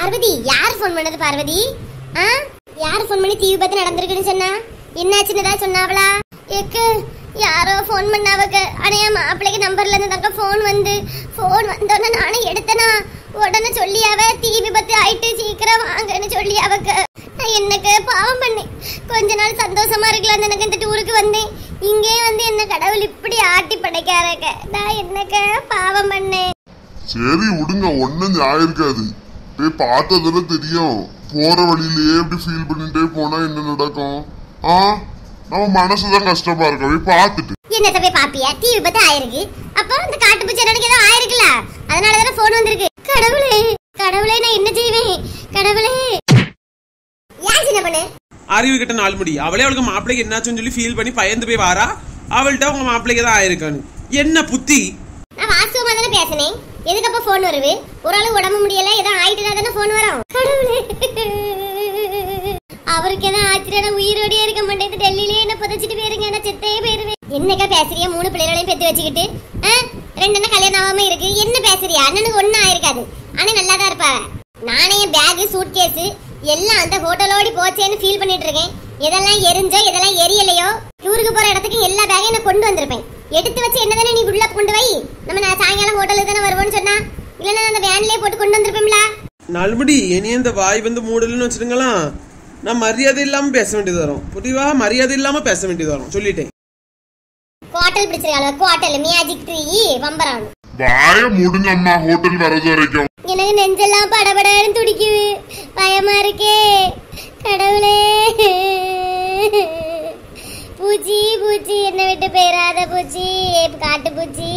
பார்வதி யார் ஃபோன் பண்ணது பார்வதி ஆ யார் ஃபோன் பண்ணி டிவி பார்த்து நடந்திருக்குன்னு சொன்னா என்னாச்சுன்னு ஏதாவது சொன்னாவளா எக்கு யாரோ ஃபோன் பண்ணாவக்க ஆனா என் மாப்பிள்ளைக்கு நம்பர்ல இருந்து தாங்க ஃபோன் வந்து ஃபோன் வந்தோடனே நானும் எடுத்தனா உடனே சொல்லியாவ தீ விபத்து ஆயிட்டு சீக்கிரம் வாங்கன்னு சொல்லி அவக்க நான் என்னக்கு பாவம் பண்ணேன் கொஞ்ச நாள் சந்தோஷமா இருக்கலாம் எனக்கு இந்த டூருக்கு வந்தேன் இங்கே வந்து என்ன கடவுள் இப்படி ஆட்டி படைக்காரக்க நான் என்னக்க பாவம் பண்ணேன் சரி விடுங்க ஒண்ணும் ஆயிருக்காது போய் பார்த்ததுல தெரியும் போற வழியிலேயே இப்படி ஃபீல் பண்ணிட்டே போனா என்ன நடக்கும் ஆ நம்ம மனசுதான் கஷ்டமா இருக்கும் போய் பார்த்துட்டு என்னத்த போய் பாப்பியா தீ விபத்து ஆயிருக்கு அப்போ இந்த காட்டு பூச்சி எனக்கு ஏதோ ஆயிருக்குல்ல அதனால தானே போன் வந்திருக்கு கடவுளே கடவுளே நான் என்ன செய்வேன் கடவுளே ஏன் சின்ன பண்ணு அறிவு கிட்ட நாள் முடி அவளே அவளுக்கு மாப்பிள்ளைக்கு என்னாச்சுன்னு சொல்லி ஃபீல் பண்ணி பயந்து போய் வாரா அவள்கிட்ட உங்க மாப்பிள்ளைக்கு தான் ஆயிருக்கான்னு என்ன புத்தி நான் வாஸ்தவமா தானே பேசினேன் எதுக்கு அப்ப போன் வருது ஒரு ஆளு உடம்பு முடியல ஏதோ ஆயிட்டுனா தானே போன் வரும் கடவுளே அவருக்கு எதாவது ஆச்சரியம் உயிரோடயே இருக்க மாட்டேன் டெல்லியிலே என்ன புதைச்சிட்டு போயிருங்க நான் செத்தே போயிருவேன் என்னக்கா பேசுறியா மூணு பிள்ளைகளையும் பெத்து வச்சுக்கிட்டு ஆ? ரெண்டு அண்ணன் கல்யாணம் ஆகாம இருக்கு என்ன பேசுறியா அண்ணனுக்கு ஒண்ணும் ஆயிருக்காது ஆனா நல்லா தான் இருப்பாவ நானே பேக் சூட் கேஸ் எல்லாம் அந்த ஹோட்டலோடி போச்சேன்னு ஃபீல் பண்ணிட்டு இருக்கேன் எதெல்லாம் எரிஞ்சோ எதெல்லாம் எரியலையோ டூருக்கு போற இடத்துக்கு எல்லா பேக்கையும் நான் கொண்டு வந்திருப்பேன் எடுத்து வச்சு என்னதானே நீ உள்ள கொண்டு வை நம்ம நான் சாயங்காலம் ஹோட்டலுக்கு தானே வருவோம்னு சொன்னா இல்லைன்னா நான் அந்த வேன்லயே போட்டு கொண்டு வந்திருப்பேன்ல நாள்படி இனி இந்த வாய் வந்து மூடலன்னு வச்சிருங்களா நான் மரியாதை இல்லாம பேச வேண்டியது வரும் புரியுவா மரியாதை இல்லாம பேச வேண்டியது வரும் சொல்லிட்டேன் ஹோட்டல் பிடிச்சிருக்காங்க ஹோட்டல் மியாஜிக் ட்ரீ வம்பரான் வாய மூடுங்க அம்மா ஹோட்டல் வர்றது வரைக்கும் எனக்கு நெஞ்செல்லாம் படபடன்னு துடிக்குது பயமா இருக்கே கடவுளே பூச்சி பூச்சி என்ன விட்டு போயிடாத பூச்சி காட்டு பூச்சி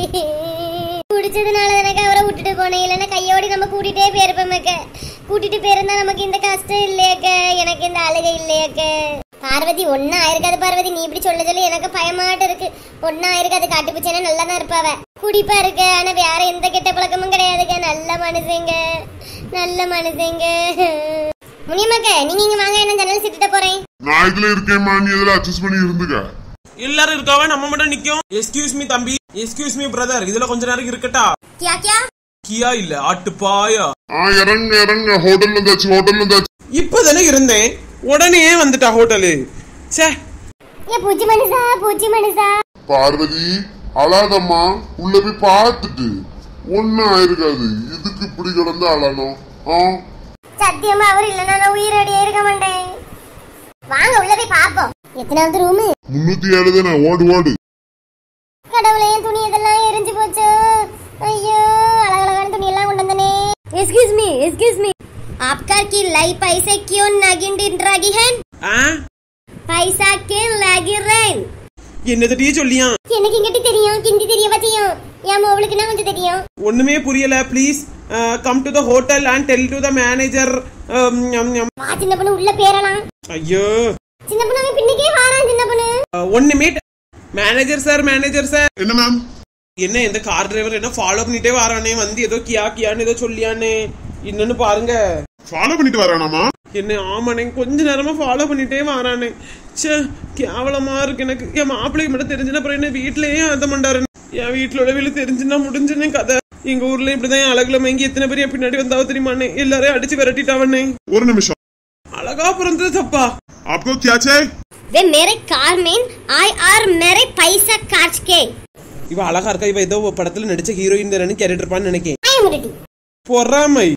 குடிச்சதுனால எனக்கு அவரை விட்டுட்டு போனேன் இல்லைன்னா கையோடி நம்ம கூட்டிட்டே போயிருப்போமேக்க கூட்டிட்டு போயிருந்தா நமக்கு இந்த கஷ்டம் இல்லையாக்க எனக்கு இந்த அழுகை இல்லையாக்க பார்வதி ஒன்னா ஆயிருக்காது பார்வதி நீ இப்படி சொல்ல சொல்லி எனக்கு பயமாட்டு இருக்கு ஒன்னா ஆயிருக்காது காட்டுப்பூச்சினா நல்லா தான் இருப்பாவ குடிப்பா இருக்கு ஆனா வேற எந்த கெட்ட பழக்கமும் கிடையாதுங்க நல்ல மனுஷங்க நல்ல மனுஷங்க முனியம்மாக்க நீங்க இங்க வாங்க என்ன ஜன்னல் சிட்டுட்ட போறேன் நான் இதுல இருக்கேம்மா நீ இதுல அட்ஜஸ்ட் பண்ணி இருந்துக்க எல்லாரும் இருக்காவ நம்ம மட்டும் நிக்கும் எஸ்கியூஸ் மீ தம்பி எஸ்கியூஸ் மீ பிரதர் இதுல கொஞ்ச நேரம் இருக்கட்டா கியா கியா கியா இல்ல ஆட்டு பாயா ஆ இறங்க இறங்க ஹோட்டல்ல இருந்தாச்சு ஹோட்டல்ல இருந்தாச்சு இப்பதானே இருந்தேன் உடனே வந்துட்டா ஹோட்டலு சே ஏ பூச்சி மனுஷா பூச்சி மனுஷா பார்வதி அழாதம்மா உள்ள போய் பார்த்துட்டு ஒன்னும் ஆயிருக்காது இதுக்கு இப்படி கிடந்து அழணும் ஆ சத்தியமா அவர் இல்லைன்னா நான் உயிரோடையே இருக்க மாட்டேன் வாங்க உள்ள போய் பாப்போம் எத்தனாவது ரூமு முன்னூத்தி ஏழு தானே ஓடு ஓடு கடவுளே என் துணி இதெல்லாம் எரிஞ்சு போச்சு ஐயோ அழகழகான துணி எல்லாம் கொண்டு வந்தனே எக்ஸ்கியூஸ் மீ எக்ஸ்கியூஸ் மீ आपका की लाई पैसे क्यों नागिन डिन रही है ஆ पैसा के लागी रैन என்னது டீ சொல்லியா எனக்கு இங்கிட்டு தெரியும் கிந்தி தெரிய பத்தியும் என் மோவளுக்குன்னா கொஞ்சம் தெரியும் ஒண்ணுமே புரியல please come to the hotel and tell to the manager வா சின்ன பொண்ணு உள்ள பேரலாம் ஐயோ சின்ன பொண்ணு அவன் பின்னுக்கே வாரான் சின்ன பொண்ணு அஹ், ஒண்ணுமே மேனேஜர் சார் மேனேஜர் சார் என்ன மேம் என்ன இந்த கார் டிரைவர் என்ன ஃபாலோ பண்ணிட்டே வரானே வந்து ஏதோ கியா கியான்னு ஏதோ சொல்லியானே என்னன்னு பாருங்க ஃபாலோ பண்ணிட்டு வரானாமா என்ன ஆமாண்ணே கொஞ்ச நேரமா ஃபாலோ பண்ணிட்டே வரானே ச்சே கேவலமா இருக்கு எனக்கு என் மாப்பிள்ளைக்கு மட்டும் தெரிஞ்சுனா அப்புறம் என்ன வீட்லயே அந்த மண்டாரு என் வீட்டுல உள்ளவங்கள தெரிஞ்சுன்னா முடிஞ்சுனே கதை எங்க ஊர்ல இப்படிதான் என் அழகுல மயங்கி எத்தனை பேர் என் பின்னாடி வந்தாவோ தெரியுமாண்ணே எல்லாரையும் அடிச்சு விரட்டிட்டாவண்ணே ஒரு நிமிஷம் அழகா பிறந்தது தப்பா आपको क्या चाहिए वे मेरे कार में आई आर मेरे पैसा काट के இவ அழகா இருக்கா இவ ஏதோ படத்துல நடிச்ச ஹீரோயின் தானே கேட்டுட்டு இருப்பான்னு நினைக்கேன் आई एम रेडी பொறாமை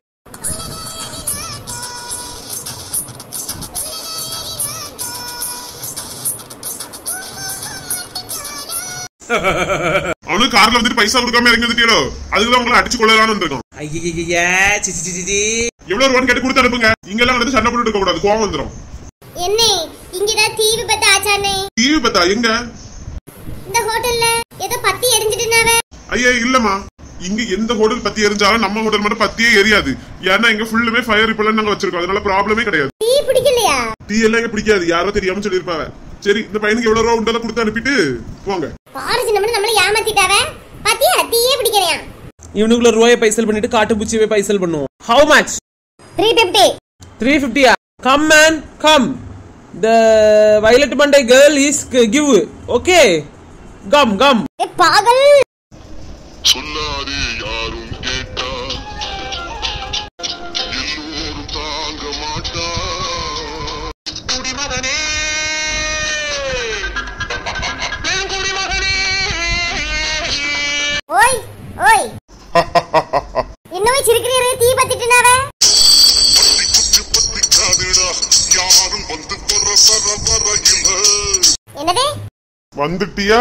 அவனுக்கு கார்ல வந்துட்டு பைசா கொடுக்காம இறங்கி வந்துட்டீங்களோ அதுக்குதான் உங்களை அடிச்சு கொள்ளலாம்னு வந்திருக்கோம் ஐயா சிசி சிசி சி எவ்வளவு ரூபான்னு கேட்டு கொடுத்து அனுப்புங்க இங்க எல்லாம் வந்து சண்டை போட்டு இருக்க கூடாது கோவம் வந்துடும் என்ன இங்கதான் தீ விபத்து ஆச்சானே டிவி பத்தா எங்க இந்த ஹோட்டல்ல ஏதோ பத்தி எரிஞ்சிட்டுனாவே ஐயா இல்லம்மா இங்க எந்த ஹோட்டல் பத்தி எரிஞ்சாலும் நம்ம ஹோட்டல் மட்டும் பத்தியே எரியாது ஏன்னா இங்க ஃபுல்லுமே ஃபயர் இப்பெல்லாம் நாங்க வச்சிருக்கோம் அதனால ப்ராப்ளமே கிடையாது தீ பிடிக்கலையா டீ எல்லாம் இங்க பிடிக்காது யாரோ தெரியாம சொல்லிருப்பாங்க சரி இந்த பையனுக்கு எவ்வளவு ரூபா உண்டெல்லாம் கொடுத்து அனுப்பிட்டு போங்க பாரு சின்ன பொண்ணு நம்மள ஏமாத்திட்டாவே பாத்தியா தீயே பிடிக்கலையா இவனுக்குள்ள ரூபாயை பைசல் பண்ணிட்டு காட்டு பூச்சியை பைசல் பண்ணுவோம் how much three fifty three ஃபிஃப்டியா come man come the violet மண்டை girl is give okay come come ஏ பாகல் சொல்லாதே யாரும் கேட்டா எல்லோரும் வந்துட்டியா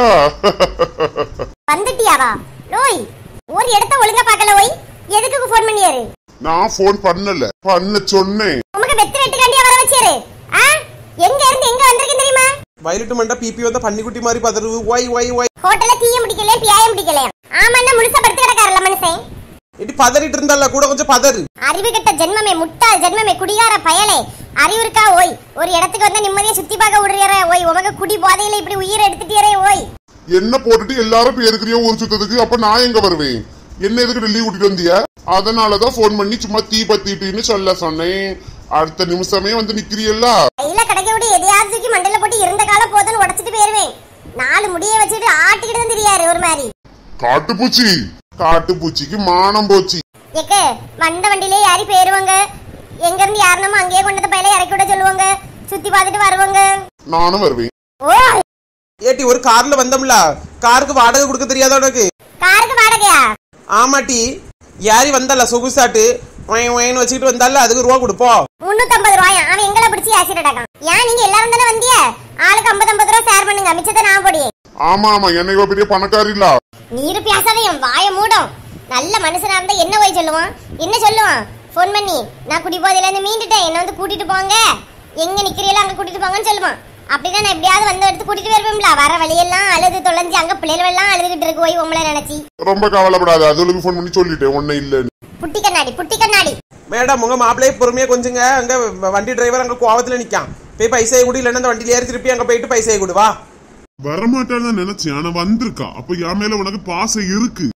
வந்துட்டியாவா லோய் ஒரு இடத்த ஒழுங்கா பார்க்கல ஓய் எதுக்கு ஃபோன் பண்ணியாரு நான் போன் பண்ணல பண்ண சொன்னேன் உமக்கு வெத்து வெட்டுக்காண்டியா வர வச்சாரு ஆ எங்க இருந்து எங்க வந்திருக்கேன் தெரியுமா வயலட்டு மண்டா பிபி வந்தா பன்னிக்குட்டி மாதிரி பதறுது ஒய் ஒய் ஒய் ஹோட்டல்ல தீய முடிக்கலையா பியாயம் முடிக்கலையா ஆமா என்ன முழுசா படுத்து கிடக்காருல்ல மனுஷன் இடி பதறிட்டு இருந்தால கூட கொஞ்சம் பதறு அறிவு கெட்ட ஜென்மமே முட்டாள் ஜென்மமே குடிகார பயலே அறிவு இருக்கா ஓய் ஒரு இடத்துக்கு வந்து நிம்மதியா சுத்தி பார்க்க விடுறியற ஓய் உமக்கு குடி போதையில இப்படி உயிரை எடுத்துட்டியறே ஓய் என்ன போட்டுட்டு எல்லாரும் பேருக்கிறியோ ஊர் சுத்ததுக்கு அப்ப நான் எங்க வருவேன் என்ன எதுக்கு டெல்லி கூட்டிட்டு வந்திய அதனாலதான் போன் பண்ணி சும்மா தீ பத்திட்டுன்னு சொல்ல சொன்னேன் அடுத்த நிமிஷமே வந்து நிக்கிறியல்ல கையில கிடைக்க விட எதையாவது தூக்கி மண்டையில போட்டு இருந்த காலம் போதுன்னு உடச்சிட்டு போயிருவேன் நாலு முடிய வச்சுட்டு ஆட்டிக்கிட்டு தான் தெரியாரு ஒரு மாதிரி காட்டுப்பூச்சி காட்டுப்பூச்சிக்கு மானம் போச்சு எக்கு வந்த வண்டியிலே யாரி போயிருவாங்க எங்க இருந்து யாருனமோ அங்கேயே கொண்டத பையில இறக்கி விட சொல்லுவாங்க சுத்தி பார்த்துட்டு வருவாங்க நானும் வருவேன் ஓ ஏட்டி ஒரு கார்ல வந்தோம்ல காருக்கு வாடகை கொடுக்க தெரியாதா உனக்கு காருக்கு வாடகையா ஆமாட்டி யாரி வந்தால சொகுசாட்டு ஒயின் ஒயின்னு வச்சுக்கிட்டு வந்தால அதுக்கு ரூபா கொடுப்போம் முன்னூத்தம்பது ரூபாயா அவன் எங்களை பிடிச்சி ஆசிட் அடக்கான் ஏன் நீங்க எல்லாரும் தானே வந்திய ஆளுக்கு ஐம்பது ஐம்பது ரூபா ஷேர் பண்ணுங்க மிச்சத்தை நான் போடியே ஆமா ஆமா என்ன இவ பெரிய பணக்காரி இல்ல நீரு பேசாத என் வாய மூடும் நல்ல மனுஷனா இருந்தா என்ன போய் சொல்லுவான் என்ன சொல்லுவான் ஃபோன் பண்ணி நான் குடி போதையில இருந்து மீண்டுட்டேன் என்ன வந்து கூட்டிட்டு போங்க எங்க நிக்கிறீங்களோ அங்க கூட்டிட்டு போங்கன்னு சொல்லுவான் அப்படிதான் நான் எப்படியாவது வந்து எடுத்து கூட்டிட்டு வருவேன்ல வர வழியெல்லாம் அழுது தொலைஞ்சு அங்க பிள்ளைகள் எல்லாம் அழுதுகிட்டு இருக்கு போய் உங்களை நினைச்சி ரொம்ப கவலைப்படாத அதுகளுக்கு போன் பண்ணி சொல்லிட்டேன் ஒன்னும் இல்லன்னு புட்டி கண்ணாடி புட்டி கண்ணாடி மேடம் உங்க மாப்பிள்ளையே பொறுமையா கொஞ்சங்க அங்க வ- வண்டி டிரைவர் அங்க கோவத்துல நிக்கான் போய் பைசாயை கொடு இல்லைன்னா அந்த வண்டியில ஏறி திருப்பி அங்க போயிட்டு பைசாயை கொடு வா வரமாட்டான்னு நினைச்சேன் ஆனா வந்திருக்கா அப்ப என் மேல உனக்கு பாசம் இருக்கு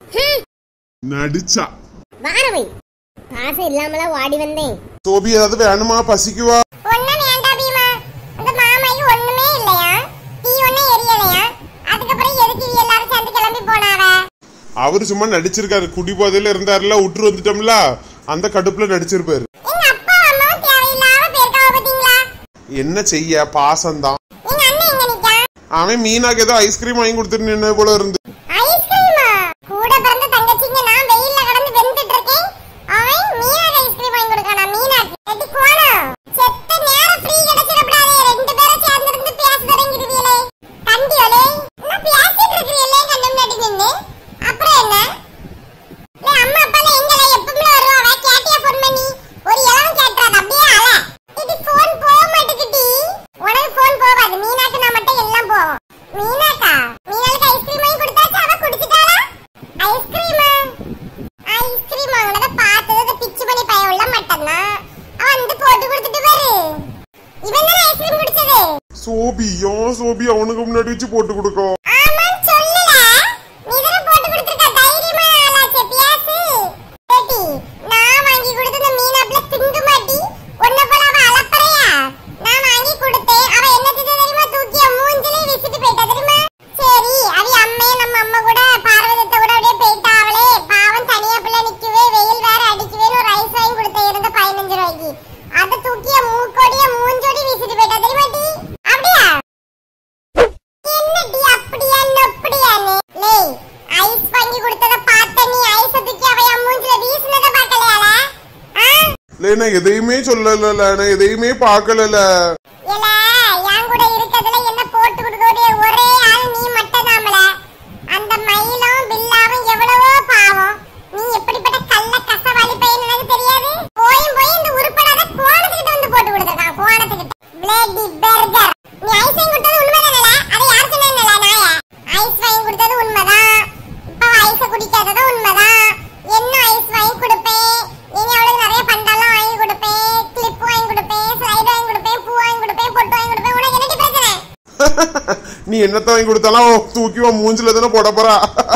நடிச்சா வாரவை பாசம் இல்லாமலாம் ஓடி வந்தேன் சோபி ஏதாவது வேணுமா பசிக்குவா ஒண்ணும் வேண்டாம் பீமா அந்த மாமாய்க்கு ஒண்ணுமே இல்லையா தீ ஒண்ணும் எரியலையா அதுக்கப்புறம் எதுக்கு எல்லாரும் சேர்ந்து கிளம்பி போனாவ அவரு சும்மா நடிச்சிருக்காரு குடி போதையில இருந்தாருல விட்டு வந்துட்டோம்ல அந்த கடுப்புல நடிச்சிருப்பாரு எங்க அப்பா அம்மாவும் தேவையில்லாம பேருக்காவ பாத்தீங்களா என்ன செய்ய பாசம்தான் எங்க அண்ணன் எங்க நிக்கான் அவன் மீனாக்கு ஏதோ ஐஸ்கிரீம் வாங்கி கொடுத்துட்டு நின்ன போல இருந்து ஐஸ்கிரீமா கூட பிறந்த தங்கச்சிங்க நான் வெயில்ல கடந்து வெந்துட்டு இருக்கேன் அவன் மீனாக்கு ஐஸ்கிரீம் வாங்கி கொடுக்கானா மீனாக்கு எது கோணம் செத்த நேரம் ஃப்ரீ கிடைச்சிடக்கூடாது ரெண்டு பேரும் சேர்ந்து இருந்து பேச தொடங்கிடுவீங்களே கண்டியோலே நான் பேசிட்டு இருக்கிறீங்களே கண்டு முன்னாடி நின்னு அப்புறம் என்ன இல்ல அம்மா அப்பா எங்கல எப்பவுமே வருவாங்க கேட்டியா ஃபோன் பண்ணி ஒரு இளவும் கேட்றாது அப்படியே அல இது ஃபோன் போக மாட்டேங்குடி உனக்கு ஃபோன் போகாது மீனாக்கு நான் மட்டும் எல்லாம் போவோம் மீனாக்கா மீனாளுக்கு ஐஸ்கிரீம் வாங்கி கொடுத்தாச்சு அவ குடிச்சிட்டாளா ஐஸ்கிரீமா ஐஸ்கிரீம் வாங்கினத பார்த்தது அந்த பிச்சு பண்ணி பையன் உள்ள மட்டும்தான் அவன் வந்து போட்டு கொடுத்துட்டு பாரு இவன் தானே ஐஸ்கிரீம் குடிச்சது சோபி ஏன் சோபி அவனுக்கு முன்னாடி வச்சு போட்டு கொடுக்கும் ஆமான்னு சொல்லல நீ தானே போட்டு கொடுத்திருக்க தைரியமா ஆளாச்சே பியாசு ஏட்டி நான் வாங்கி கொடுத்த இந்த மீனாப்ல திங்கு மாட்டி ஒன்ன போல அவ அலப்பறையா நான் வாங்கி கொடுத்தேன் அவ என்ன செய்த தெரியுமா தூக்கி அவ மூஞ்சிலே வீசிட்டு போயிட்டா தெரியுமா சரி அவி அம்மே நம்ம அம்மா கூட பார்வதத்தை கூட அப்படியே போயிட்டா அவளே பாவம் தனியா பிள்ளை நிக்கவே வெயில் வேற அடிக்கவேன்னு ஒரு ஐஸ் வாங்கி கொடுத்தேன் இருந்த பதினஞ்சு ரூபாய்க்கு அதை தூக்கி அவ மூக்கோடிய மூஞ்சோடி வீசிட்டு போயிட்டா தெரியுமா டி அப்படியா என்னடி அப்படியா நொப்படியான்னு லேய் ஐஸ் வாங்கி கொடுத்தத பார்த்த நீ ஐஸ் தூக்கி அவ என் மூஞ்சில வீசினத பார்க்கலையாடா ஆ இல்ல நான் எதையுமே சொல்லல நான் எதையுமே பார்க்கல ஏல என் கூட இருக்கதுல என்ன போட்டு கொடுக்கக்கூடிய ஒரே ஆள் நீ மட்டும்தான்ல அந்த மயிலும் பில்லாவும் எவ்வளவோ பாவம் நீ எப்படிப்பட்ட கள்ள கசவாளி பையன் எனக்கு தெரியாது போயும் போய் இந்த உருப்படாத கோணத்துக்கிட்ட வந்து போட்டு கொடுத்துருக்கான் கோணத்துக்கிட்ட பிளேடி பர்கர் நீ ஐஸ் வாங்கி கொடுத்தது உண்மைதானல அதை யார் சொன்னேன்ல நாய ஐஸ் வாங்கி கொடுத்தது உண்மைதான் இப்ப ஐஸ குடிக்காதது உண்மைதான் என்ன ஐஸ் வாங்கி கொடுப்பேன் இனி அவளுக்கு நிறைய பண்டெல்லாம் வாங்கி கொடுப்பேன் கிளிப் வாங்கி கொடுப்பேன் ஸ்லைடு வாங்கி கொடுப்பேன் பூ வாங்கி கொடுப்பேன் பொட்டு வாங்கி கொடுப்பேன் உனக்கு என்னடி பிரச்சனை நீ என்னத்த வாங்கி கொடுத்தாலும் அவ தூக்கி உன் மூஞ்சில தானே போட போறா